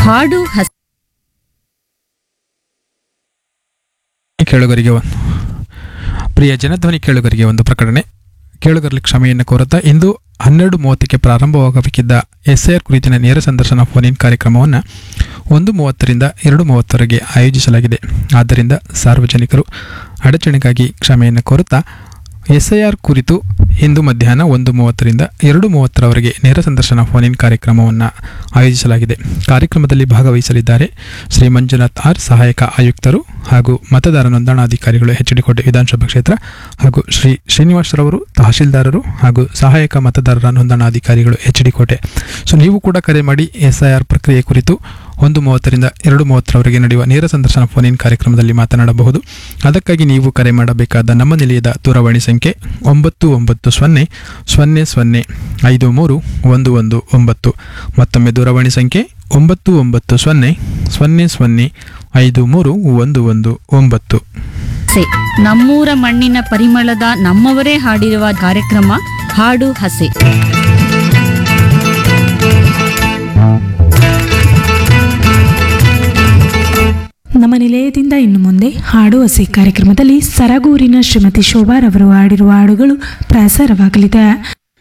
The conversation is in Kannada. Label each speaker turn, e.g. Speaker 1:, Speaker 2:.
Speaker 1: ಹಾಡು ಹಸ
Speaker 2: ಕೇಳುಗರಿಗೆ ಒಂದು ಪ್ರಿಯ ಜನಧ್ವನಿ ಕೇಳುಗರಿಗೆ ಒಂದು ಪ್ರಕಟಣೆ ಕೇಳುಗರಲ್ಲಿ ಕ್ಷಮೆಯನ್ನು ಕೋರುತ್ತಾ ಇಂದು ಹನ್ನೆರಡು ಮೂವತ್ತಕ್ಕೆ ಪ್ರಾರಂಭವಾಗಬೇಕಿದ್ದ ಎಸ್ ಐ ಆರ್ ಕುರಿತಿನ ನೇರ ಸಂದರ್ಶನ ಫೋನ್ ಇನ್ ಕಾರ್ಯಕ್ರಮವನ್ನು ಒಂದು ಮೂವತ್ತರಿಂದ ಎರಡು ಮೂವತ್ತರವರೆಗೆ ಆಯೋಜಿಸಲಾಗಿದೆ ಆದ್ದರಿಂದ ಸಾರ್ವಜನಿಕರು ಅಡಚಣೆಗಾಗಿ ಕ್ಷಮೆಯನ್ನು ಕೋರುತ್ತಾ ಎಸ್ ಐ ಆರ್ ಕುರಿತು ಇಂದು ಮಧ್ಯಾಹ್ನ ಒಂದು ಮೂವತ್ತರಿಂದ ಎರಡು ಮೂವತ್ತರವರೆಗೆ ನೇರ ಸಂದರ್ಶನ ಫೋನ್ ಇನ್ ಕಾರ್ಯಕ್ರಮವನ್ನು ಆಯೋಜಿಸಲಾಗಿದೆ ಕಾರ್ಯಕ್ರಮದಲ್ಲಿ ಭಾಗವಹಿಸಲಿದ್ದಾರೆ ಶ್ರೀ ಮಂಜುನಾಥ್ ಆರ್ ಸಹಾಯಕ ಆಯುಕ್ತರು ಹಾಗೂ ಮತದಾರ ನೋಂದಣಾಧಿಕಾರಿಗಳು ಎಚ್ ಡಿ ಕೋಟೆ ವಿಧಾನಸಭಾ ಕ್ಷೇತ್ರ ಹಾಗೂ ಶ್ರೀ ಶ್ರೀನಿವಾಸರವರು ತಹಶೀಲ್ದಾರರು ಹಾಗೂ ಸಹಾಯಕ ಮತದಾರರ ನೋಂದಣಾಧಿಕಾರಿಗಳು ಎಚ್ ಡಿ ಕೋಟೆ ಸೊ ನೀವು ಕೂಡ ಕರೆ ಮಾಡಿ ಎಸ್ ಐ ಆರ್ ಪ್ರಕ್ರಿಯೆ ಕುರಿತು ಒಂದು ಮೂವತ್ತರಿಂದ ಎರಡು ಮೂವತ್ತರವರೆಗೆ ನಡೆಯುವ ನೇರ ಸಂದರ್ಶನ ಫೋನ್ ಇನ್ ಕಾರ್ಯಕ್ರಮದಲ್ಲಿ ಮಾತನಾಡಬಹುದು ಅದಕ್ಕಾಗಿ ನೀವು ಕರೆ ಮಾಡಬೇಕಾದ ನಮ್ಮ ನಿಲಯದ ದೂರವಾಣಿ ಸಂಖ್ಯೆ ಒಂಬತ್ತು ಒಂಬತ್ತು ಸೊನ್ನೆ ಸೊನ್ನೆ ಸೊನ್ನೆ ಐದು ಮೂರು ಒಂದು ಒಂದು ಒಂಬತ್ತು ಮತ್ತೊಮ್ಮೆ ದೂರವಾಣಿ ಸಂಖ್ಯೆ ಒಂಬತ್ತು ಒಂಬತ್ತು ಸೊನ್ನೆ ಸೊನ್ನೆ ಸೊನ್ನೆ ಐದು ಮೂರು ಒಂದು ಒಂದು ಒಂಬತ್ತು
Speaker 1: ಹಸೆ ನಮ್ಮೂರ ಮಣ್ಣಿನ ಪರಿಮಳದ ನಮ್ಮವರೇ ಹಾಡಿರುವ ಕಾರ್ಯಕ್ರಮ ಹಾಡು ಹಸೆ
Speaker 3: ನಮ್ಮ ನಿಲಯದಿಂದ ಇನ್ನು ಮುಂದೆ ಹಾಡು ಹಸಿ ಕಾರ್ಯಕ್ರಮದಲ್ಲಿ ಸರಗೂರಿನ ಶ್ರೀಮತಿ ಶೋಭಾರವರು ಹಾಡಿರುವ ಹಾಡುಗಳು ಪ್ರಸಾರವಾಗಲಿದೆ